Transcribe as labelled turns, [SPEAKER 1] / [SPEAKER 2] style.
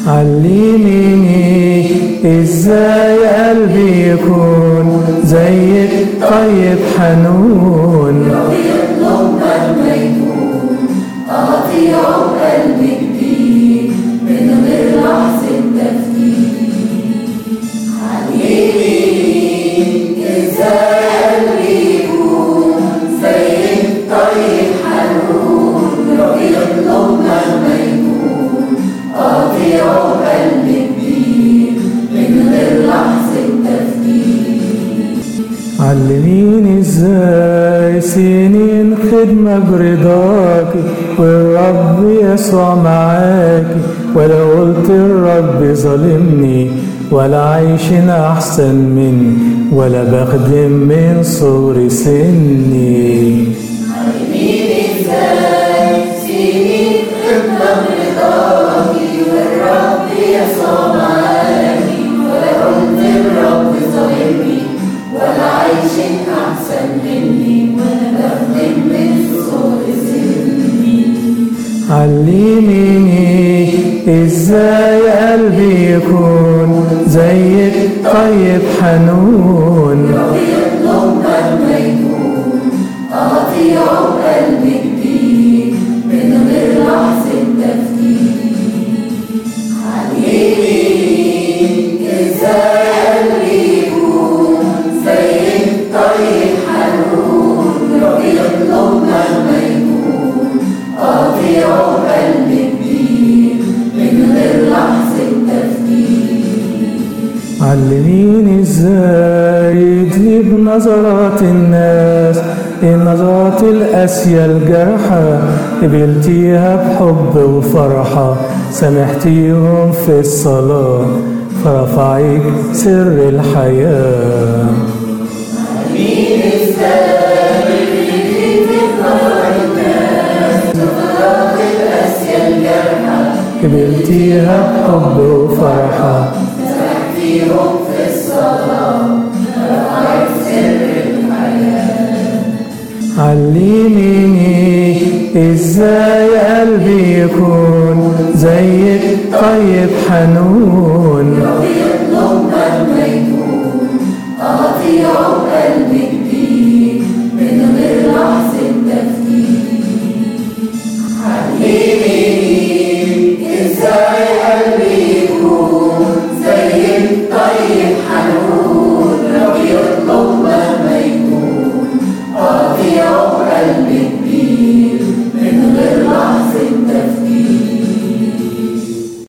[SPEAKER 1] علميني ازاي قلبي يكون زيك طيب حنون
[SPEAKER 2] يطلب مهما يكون أطيع قلبي جديد من غير لحظة تفكير علمني إزاي قلبي يكون زيك طيب حنون يطلب مهما يكون أطيع قلبي جديد من غير لحظة تفكير
[SPEAKER 1] علميني ازاي سنين خدمة برضاكي والرب يسوع معاكي ولا قلت الرب ظالمني ولا عايشين احسن مني ولا بخدم من صغر سني
[SPEAKER 2] علميني ازاي سنين خدمة برضاكي والرب يسوع معاكي ولا قلت الرب ظالمني ولا عايشين أحسن مني ولا بخدم من صغر سني
[SPEAKER 1] علميني ازاي قلبي يكون زيك طيب حنون
[SPEAKER 2] يطلب مهما يكون أطيع قلبي جديد من غير لحظة تفكير علمني إزاي قلبي يكون زيك طيب حنون يطلب مهما يكون أطيع قلبي جديد من غير لحظة تفكير
[SPEAKER 1] علميني ازاي تجيب نظرات الناس النظرات القاسية الجرحى قبلتيها بحب وفرحة سامحتيهم في الصلاة فرفعيك سر الحياة
[SPEAKER 2] مين السبب اللي في نظر الناس نظرات القاسية الجرحى
[SPEAKER 1] قبلتيها بحب وفرحة
[SPEAKER 2] سمحتيهم في الصلاة رفعت سر الحياة
[SPEAKER 1] علميني ازاي قلبي يكون زيك طيب حنون